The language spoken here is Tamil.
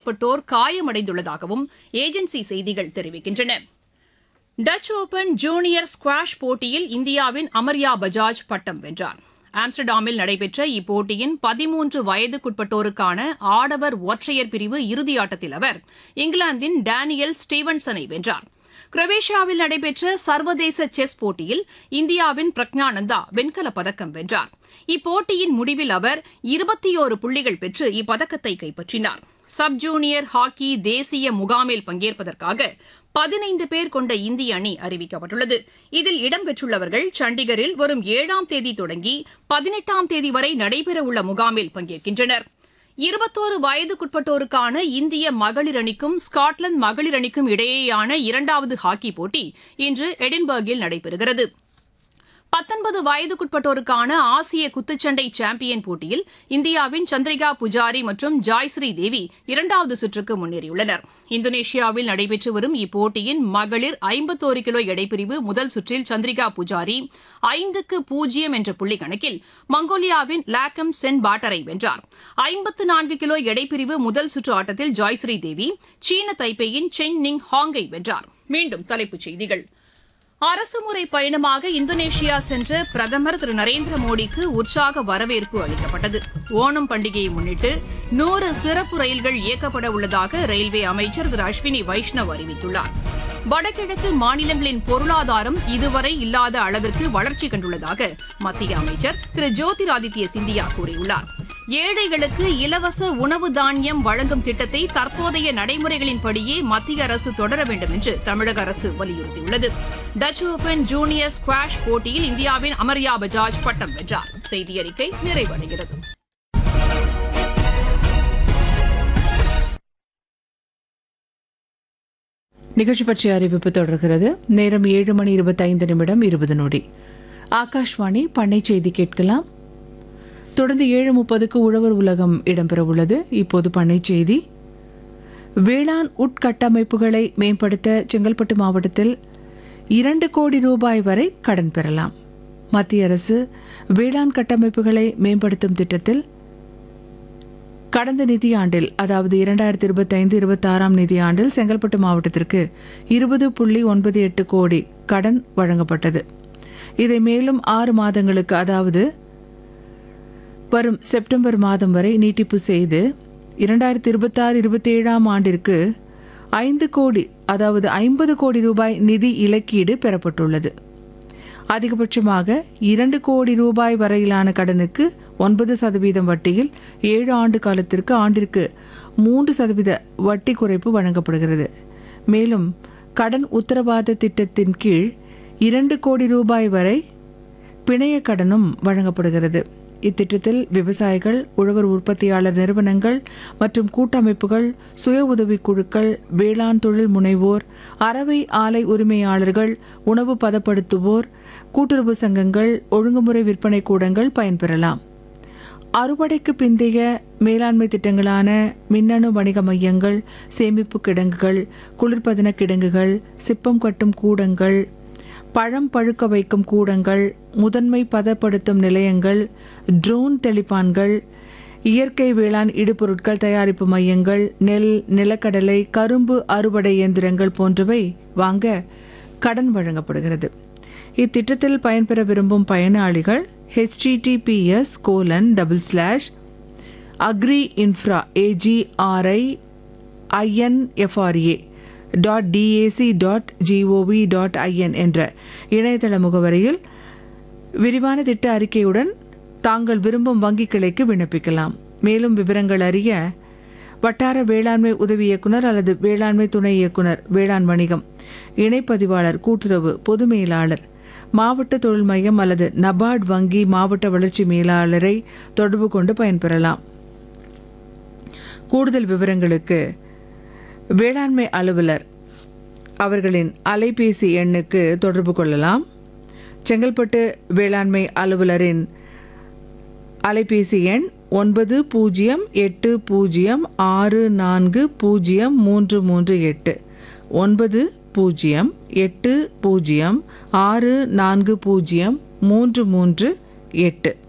மேற்பட்டோர் காயமடைந்துள்ளதாகவும் ஏஜென்சி செய்திகள் தெரிவிக்கின்றன டச் ஓபன் ஜூனியர் ஸ்குவாஷ் போட்டியில் இந்தியாவின் அமர்யா பஜாஜ் பட்டம் வென்றார் ஆம்ஸ்டர்டாமில் நடைபெற்ற இப்போட்டியின் பதிமூன்று வயதுக்குட்பட்டோருக்கான ஆடவர் ஒற்றையர் பிரிவு இறுதியாட்டத்தில் அவர் இங்கிலாந்தின் டேனியல் ஸ்டீவன்சனை வென்றார் குரோவேஷியாவில் நடைபெற்ற சர்வதேச செஸ் போட்டியில் இந்தியாவின் பிரக்ஞானந்தா வெண்கலப் பதக்கம் வென்றார் இப்போட்டியின் முடிவில் அவர் இருபத்தியோரு புள்ளிகள் பெற்று இப்பதக்கத்தை கைப்பற்றினார் சப் ஜூனியர் ஹாக்கி தேசிய முகாமில் பங்கேற்பதற்காக பதினைந்து பேர் கொண்ட இந்திய அணி அறிவிக்கப்பட்டுள்ளது இதில் இடம்பெற்றுள்ளவர்கள் சண்டிகரில் வரும் ஏழாம் தேதி தொடங்கி பதினெட்டாம் தேதி வரை நடைபெறவுள்ள முகாமில் பங்கேற்கின்றனர் இருபத்தோரு வயதுக்குட்பட்டோருக்கான இந்திய மகளிர் அணிக்கும் ஸ்காட்லாந்து மகளிர் அணிக்கும் இடையேயான இரண்டாவது ஹாக்கி போட்டி இன்று எடின்பர்கில் நடைபெறுகிறது பத்தொன்பது வயதுக்குட்பட்டோருக்கான ஆசிய குத்துச்சண்டை சாம்பியன் போட்டியில் இந்தியாவின் சந்திரிகா புஜாரி மற்றும் ஜாய்ஸ்ரீ தேவி இரண்டாவது சுற்றுக்கு முன்னேறியுள்ளனர் இந்தோனேஷியாவில் நடைபெற்று வரும் இப்போட்டியின் மகளிர் ஐம்பத்தோரு கிலோ எடைப்பிரிவு முதல் சுற்றில் சந்திரிகா புஜாரி ஐந்துக்கு பூஜ்ஜியம் என்ற புள்ளி கணக்கில் மங்கோலியாவின் லாக்கம் சென் பாட்டரை வென்றார் ஐம்பத்து நான்கு கிலோ எடைப்பிரிவு முதல் சுற்று ஆட்டத்தில் ஜாய்ஸ்ரீ தேவி சீன தைப்பேயின் சென் நிங் ஹாங்கை வென்றார் மீண்டும் தலைப்புச் செய்திகள் அரசுமுறை பயணமாக இந்தோனேஷியா சென்ற பிரதமர் திரு நரேந்திர மோடிக்கு உற்சாக வரவேற்பு அளிக்கப்பட்டது ஓணம் பண்டிகையை முன்னிட்டு நூறு சிறப்பு ரயில்கள் இயக்கப்பட உள்ளதாக ரயில்வே அமைச்சர் திரு அஸ்வினி வைஷ்ணவ் அறிவித்துள்ளார் வடகிழக்கு மாநிலங்களின் பொருளாதாரம் இதுவரை இல்லாத அளவிற்கு வளர்ச்சி கண்டுள்ளதாக மத்திய அமைச்சர் திரு ஜோதிராதித்ய சிந்தியா கூறியுள்ளார் ஏழைகளுக்கு இலவச உணவு தானியம் வழங்கும் திட்டத்தை தற்போதைய நடைமுறைகளின்படியே மத்திய அரசு தொடர வேண்டும் என்று தமிழக அரசு வலியுறுத்தியுள்ளது டச் ஓபன் ஜூனியர் ஸ்குவாஷ் போட்டியில் இந்தியாவின் அமர்யா பஜாஜ் பட்டம் வென்றார் செய்தியறிக்கை நிறைவடைகிறது நிகழ்ச்சி பற்றிய அறிவிப்பு தொடர்கிறது நேரம் ஏழு மணி இருபத்தைந்து நிமிடம் இருபது நொடி ஆகாஷ்வாணி பண்ணை செய்தி கேட்கலாம் தொடர்ந்து ஏழு முப்பதுக்கு உழவர் உலகம் இடம்பெற உள்ளது இப்போது பண்ணை செய்தி வேளாண் உட்கட்டமைப்புகளை மேம்படுத்த செங்கல்பட்டு மாவட்டத்தில் இரண்டு கோடி ரூபாய் வரை கடன் பெறலாம் மத்திய அரசு வேளாண் கட்டமைப்புகளை மேம்படுத்தும் திட்டத்தில் கடந்த நிதியாண்டில் அதாவது இரண்டாயிரத்தி இருபத்தைந்து இருபத்தாறாம் நிதியாண்டில் செங்கல்பட்டு மாவட்டத்திற்கு இருபது புள்ளி ஒன்பது எட்டு கோடி கடன் வழங்கப்பட்டது இதை மேலும் ஆறு மாதங்களுக்கு அதாவது வரும் செப்டம்பர் மாதம் வரை நீட்டிப்பு செய்து இரண்டாயிரத்தி இருபத்தாறு இருபத்தேழாம் ஆண்டிற்கு ஐந்து கோடி அதாவது ஐம்பது கோடி ரூபாய் நிதி இலக்கீடு பெறப்பட்டுள்ளது அதிகபட்சமாக இரண்டு கோடி ரூபாய் வரையிலான கடனுக்கு ஒன்பது சதவீதம் வட்டியில் ஏழு ஆண்டு காலத்திற்கு ஆண்டிற்கு மூன்று சதவீத வட்டி குறைப்பு வழங்கப்படுகிறது மேலும் கடன் உத்தரவாத திட்டத்தின் கீழ் இரண்டு கோடி ரூபாய் வரை பிணைய கடனும் வழங்கப்படுகிறது இத்திட்டத்தில் விவசாயிகள் உழவர் உற்பத்தியாளர் நிறுவனங்கள் மற்றும் கூட்டமைப்புகள் சுய உதவிக் குழுக்கள் வேளாண் தொழில் முனைவோர் அறவை ஆலை உரிமையாளர்கள் உணவு பதப்படுத்துவோர் கூட்டுறவு சங்கங்கள் ஒழுங்குமுறை விற்பனை கூடங்கள் பயன்பெறலாம் அறுவடைக்கு பிந்தைய மேலாண்மை திட்டங்களான மின்னணு வணிக மையங்கள் சேமிப்பு கிடங்குகள் குளிர்பதன கிடங்குகள் சிப்பம் கட்டும் கூடங்கள் பழம் பழுக்க வைக்கும் கூடங்கள் முதன்மை பதப்படுத்தும் நிலையங்கள் ட்ரோன் தெளிப்பான்கள் இயற்கை வேளாண் இடுபொருட்கள் தயாரிப்பு மையங்கள் நெல் நிலக்கடலை கரும்பு அறுவடை இயந்திரங்கள் போன்றவை வாங்க கடன் வழங்கப்படுகிறது இத்திட்டத்தில் பயன்பெற விரும்பும் பயனாளிகள் HTTPS colon double slash agri infra AGRI INFRA dot DAC dot GOV dot IN என்ற இணையதள முகவரியில் விரிவான திட்ட அறிக்கையுடன் தாங்கள் விரும்பும் வங்கி கிளைக்கு விண்ணப்பிக்கலாம் மேலும் விவரங்கள் அறிய வட்டார வேளாண்மை உதவி இயக்குனர் அல்லது வேளாண்மை துணை இயக்குனர் வேளாண் வணிகம் இணைப்பதிவாளர் கூட்டுறவு பொது மேலாளர் மாவட்ட தொழில் மையம் அல்லது நபார்ட் வங்கி மாவட்ட வளர்ச்சி மேலாளரை தொடர்பு கொண்டு பயன்பெறலாம் கூடுதல் விவரங்களுக்கு வேளாண்மை அலுவலர் அவர்களின் அலைபேசி எண்ணுக்கு தொடர்பு கொள்ளலாம் செங்கல்பட்டு வேளாண்மை அலுவலரின் அலைபேசி எண் ஒன்பது பூஜ்ஜியம் எட்டு பூஜ்ஜியம் ஆறு நான்கு பூஜ்ஜியம் மூன்று மூன்று எட்டு ஒன்பது பூஜ்ஜியம் எட்டு பூஜ்ஜியம் ஆறு நான்கு பூஜ்ஜியம் மூன்று மூன்று எட்டு